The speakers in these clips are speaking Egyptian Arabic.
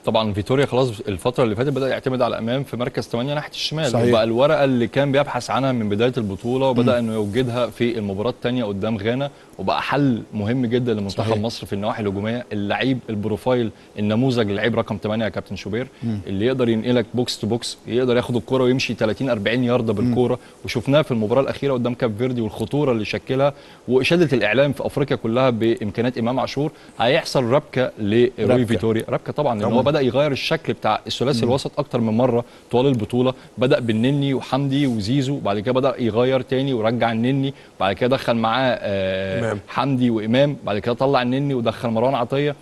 طبعا فيتوريا خلاص الفتره اللي فاتت بدا يعتمد على امام في مركز 8 ناحيه الشمال صحيح. وبقى الورقه اللي كان بيبحث عنها من بدايه البطوله وبدا انه يوجدها في المباراه الثانيه قدام غانا وبقى حل مهم جدا لمنتخب صحيح. مصر في النواحي الهجوميه اللعيب البروفايل النموذج اللعيب رقم 8 يا كابتن شوبير اللي يقدر ينقلك بوكس تو بوكس يقدر ياخد الكره ويمشي 30 40 يارده بالكوره وشفناها في المباراه الاخيره قدام كاب فيردي والخطوره اللي شكلها واشاده الاعلام في افريقيا كلها بامكانيات امام عاشور هيحصل ربكه لروي ربكة. فيتوريا ربكه طبعا لان طبعاً. هو بدا يغير الشكل بتاع الثلاثي الوسط اكتر من مره طوال البطوله بدا بالنني وحمدي وزيزو بعد كده بدا يغير تاني ورجع النني بعد كده دخل معاه آه إمام. حمدي وامام بعد كده طلع النني ودخل مروان عطيه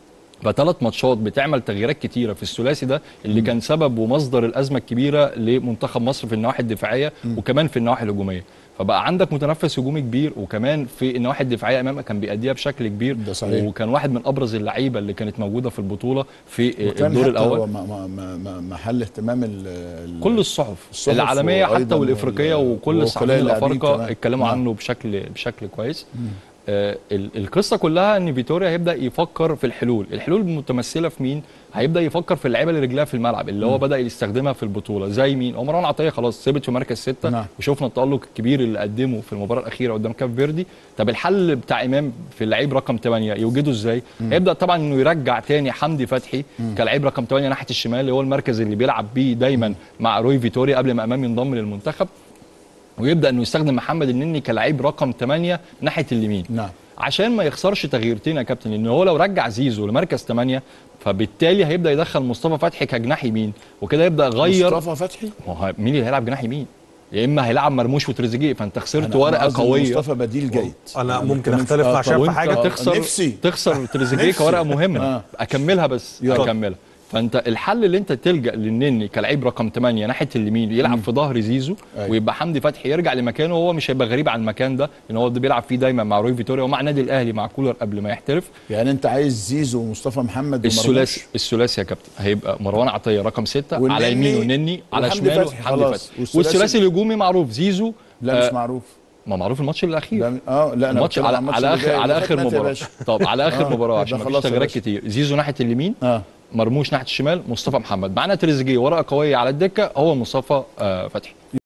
فثلاث ماتشات بتعمل تغييرات كتيره في الثلاثي ده اللي كان سبب ومصدر الازمه الكبيره لمنتخب مصر في النواحي الدفاعيه وكمان في النواحي الهجوميه فبقى عندك متنفس هجومي كبير وكمان في النواحي الدفاعيه امام كان بيأديها بشكل كبير ده صحيح. وكان واحد من ابرز اللعيبه اللي كانت موجوده في البطوله في وكان الدور حتى الاول هو م- م- م- محل اهتمام ال- ال- كل الصحف, الصحف العالميه حتى وأيضاً والافريقيه وال- وكل ووكلاء الصحفيين اللاعبين الافارقه كمان. اتكلموا نعم. عنه بشكل بشكل كويس آه ال- القصه كلها ان فيتوريا هيبدا يفكر في الحلول الحلول متمثله في مين هيبدا يفكر في اللعيبه اللي رجلها في الملعب اللي هو بدا يستخدمها في البطوله زي مين هو مروان عطيه خلاص ثبت في مركز ستة نعم. وشفنا التالق الكبير اللي قدمه في المباراه الاخيره قدام كاب فيردي طب الحل بتاع امام في اللعيب رقم 8 يوجده ازاي هيبدا طبعا انه يرجع تاني حمدي فتحي كلاعب رقم 8 ناحيه الشمال اللي هو المركز اللي بيلعب بيه دايما مع روي فيتوريا قبل ما امام ينضم للمنتخب ويبدا انه يستخدم محمد النني كلاعب رقم 8 ناحيه اليمين نعم عشان ما يخسرش تغييرتين يا كابتن لان هو لو رجع زيزو لمركز 8 فبالتالي هيبدا يدخل مصطفى فتحي كجناح يمين وكده يبدا يغير مصطفى فتحي ما هو مين اللي هيلعب جناح يمين يا اما هيلعب مرموش وتريزيجيه فانت خسرت أنا- ورقه أنا قصدي إن قويه مصطفى بديل جيد أنا يعني ممكن كان أختلف ينفع- مع آه، شاب في طب حاجة. وأنت- تخسر نفسي تخسر تريزيجيه نفسي. كورقه مهمه آه. اكملها بس يلا. اكملها فانت الحل اللي انت تلجا للنني كلاعب رقم 8 ناحيه اليمين يلعب في ظهر زيزو أيوة. ويبقى حمدي فتحي يرجع لمكانه وهو مش هيبقى غريب عن المكان ده لان هو ده بيلعب فيه دايما مع روي فيتوريا ومع النادي الاهلي مع كولر قبل ما يحترف يعني انت عايز زيزو ومصطفى محمد الثلاثي ومرموش الثلاثي يا كابتن هيبقى مروان عطيه رقم ستة والنني على يمينه نني على وحمدي شماله فتحي حمدي خلاص. فتحي والثلاثي- والثلاثي الهجومي معروف زيزو لا آه، مش معروف ما معروف الماتش الاخير لا اه لا انا الماتش بتكلم على عن الماتش على اللي اخر جاي. على ده اخر مات يا مباراه باشا. طب على اخر آه، مباراه ده عشان ما فيش خلاص يا تغييرات باشا. كتير زيزو ناحيه اليمين اه مرموش ناحيه الشمال مصطفى محمد معانا تريزيجيه ورقه قويه على الدكه هو مصطفى آه فتحي